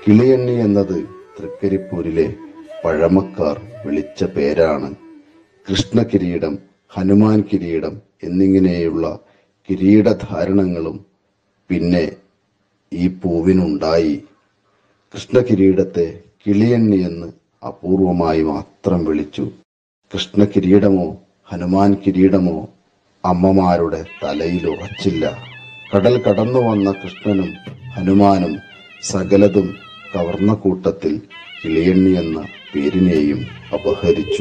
കിളിയണ്ണി എന്നത് തൃക്കരിപ്പൂരിലെ പഴമക്കാർ വിളിച്ച പേരാണ് കൃഷ്ണകിരീടം ഹനുമാൻ കിരീടം എന്നിങ്ങനെയുള്ള കിരീടധാരണങ്ങളും പിന്നെ ഈ പൂവിനുണ്ടായി കൃഷ്ണകിരീടത്തെ കിളിയണ്ണി എന്ന് അപൂർവമായി മാത്രം വിളിച്ചു കൃഷ്ണകിരീടമോ ഹനുമാൻ കിരീടമോ അമ്മമാരുടെ തലയിൽ ഉറച്ചില്ല കടൽ കടന്നു വന്ന കൃഷ്ണനും ഹനുമാനും സകലതും കവർന്ന കൂട്ടത്തിൽ കിളിയണ്ണി എന്ന പേരിനെയും അപഹരിച്ചു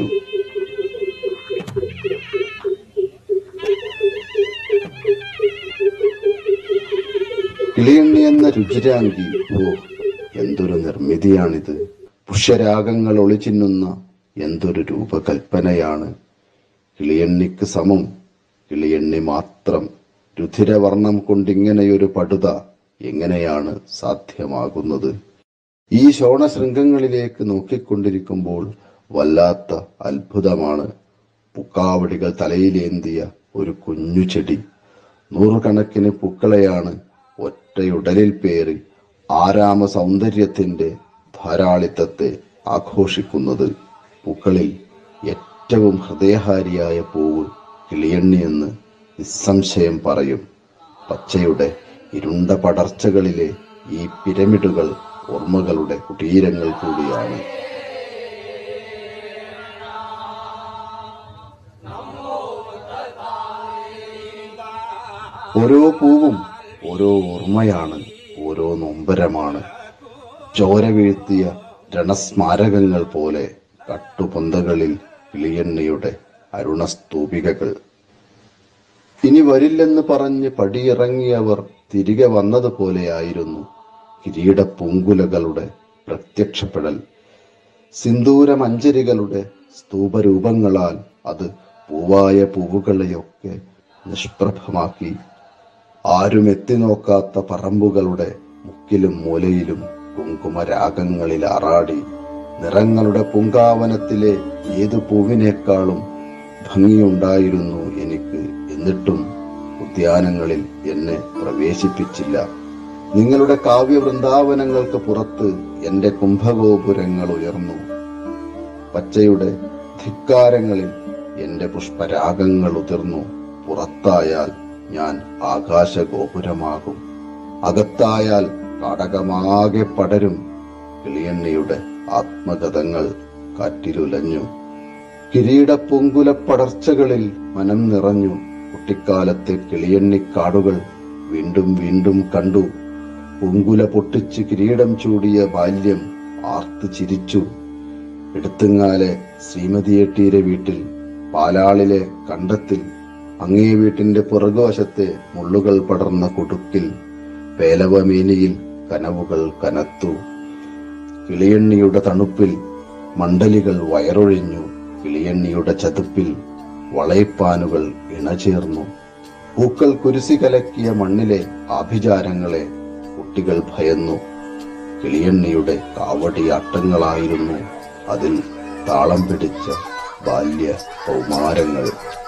കിളിയണ്ണി എന്ന രുചിരാങ്കി ഓ എന്തൊരു നിർമ്മിതിയാണിത് പുഷ്യരാഗങ്ങൾ ഒളിച്ചിന്നുന്ന എന്തൊരു രൂപകൽപ്പനയാണ് കിളിയണ്ണിക്ക് സമം കിളിയണ്ണി മാത്രം രുധിരവർണം കൊണ്ടിങ്ങനെയൊരു പടുത എങ്ങനെയാണ് സാധ്യമാകുന്നത് ഈ ശോണശൃംഗങ്ങളിലേക്ക് നോക്കിക്കൊണ്ടിരിക്കുമ്പോൾ വല്ലാത്ത അത്ഭുതമാണ് പുക്കാവടികൾ തലയിലേന്തിയ ഒരു കുഞ്ഞു ചെടി നൂറുകണക്കിന് പൂക്കളെയാണ് ഒറ്റയുടലിൽ പേറി ആരാമ സൗന്ദര്യത്തിന്റെ ധാരാളിത്തത്തെ ആഘോഷിക്കുന്നത് പൂക്കളിൽ ഏറ്റവും ഹൃദയഹാരിയായ പൂവ് കിളിയണ്ണിയെന്ന് നിസ്സംശയം പറയും പച്ചയുടെ ഇരുണ്ട പടർച്ചകളിലെ ഈ പിരമിഡുകൾ ഓർമ്മകളുടെ കുടീരങ്ങൾ കൂടിയാണ് ഓരോ പൂവും ഓരോ ഓർമ്മയാണ് ഓരോ നൊമ്പരമാണ് ചോര വീഴ്ത്തിയ രണസ്മാരകങ്ങൾ പോലെ കട്ടുപൊന്തകളിൽ കിളിയണ്ണയുടെ അരുണസ്തൂപികകൾ ഇനി വരില്ലെന്ന് പറഞ്ഞ് പടിയിറങ്ങിയവർ തിരികെ വന്നതുപോലെയായിരുന്നു കിരീട പൂങ്കുലകളുടെ പ്രത്യക്ഷപ്പെടൽ സിന്ദൂരമഞ്ചരികളുടെ സ്തൂപരൂപങ്ങളാൽ അത് പൂവായ പൂവുകളെയൊക്കെ നിഷ്പ്രഭമാക്കി ആരും എത്തി നോക്കാത്ത പറമ്പുകളുടെ മുക്കിലും മൂലയിലും കുങ്കുമരാഗങ്ങളിൽ ആറാടി നിറങ്ങളുടെ പൂങ്കാവനത്തിലെ ഏതു പൂവിനേക്കാളും ഭംഗിയുണ്ടായിരുന്നു എനിക്ക് എന്നിട്ടും ഉദ്യാനങ്ങളിൽ എന്നെ പ്രവേശിപ്പിച്ചില്ല നിങ്ങളുടെ കാവ്യ വൃന്ദാവനങ്ങൾക്ക് പുറത്ത് എന്റെ കുംഭഗോപുരങ്ങൾ ഉയർന്നു പച്ചയുടെ ധിക്കാരങ്ങളിൽ എന്റെ പുഷ്പരാഗങ്ങൾ ഉതിർന്നു പുറത്തായാൽ ഞാൻ ആകാശഗോപുരമാകും അകത്തായാൽ കാടകമാകെ പടരും കിളിയണ്ണിയുടെ ആത്മഗതങ്ങൾ കാറ്റിലുലഞ്ഞു കിരീടപ്പൊങ്കുല പടർച്ചകളിൽ മനം നിറഞ്ഞു കുട്ടിക്കാലത്തെ കിളിയണ്ണിക്കാടുകൾ വീണ്ടും വീണ്ടും കണ്ടു പൊങ്കുല പൊട്ടിച്ച് കിരീടം ചൂടിയ ബാല്യം ആർത്ത് ചിരിച്ചു എടുത്തുങ്ങാലെ ശ്രീമതിയേട്ടീരെ വീട്ടിൽ പാലാളിലെ കണ്ടത്തിൽ അങ്ങേ വീട്ടിന്റെ പുറകുവശത്തെ മുള്ളുകൾ പടർന്ന കുടുക്കിൽ പേലവമേനിയിൽ കനവുകൾ കനത്തു കിളിയണ്ണിയുടെ തണുപ്പിൽ മണ്ഡലികൾ വയറൊഴിഞ്ഞു കിളിയണ്ണിയുടെ ചതുപ്പിൽ വളയപ്പാനുകൾ ഇണചേർന്നു പൂക്കൾ കുരിശി കലക്കിയ മണ്ണിലെ ആഭിചാരങ്ങളെ കുട്ടികൾ ഭയന്നു കിളിയണ്ണിയുടെ കാവടിയാട്ടങ്ങളായിരുന്നു അതിൽ താളം പിടിച്ച ബാല്യ കൗമാരങ്ങൾ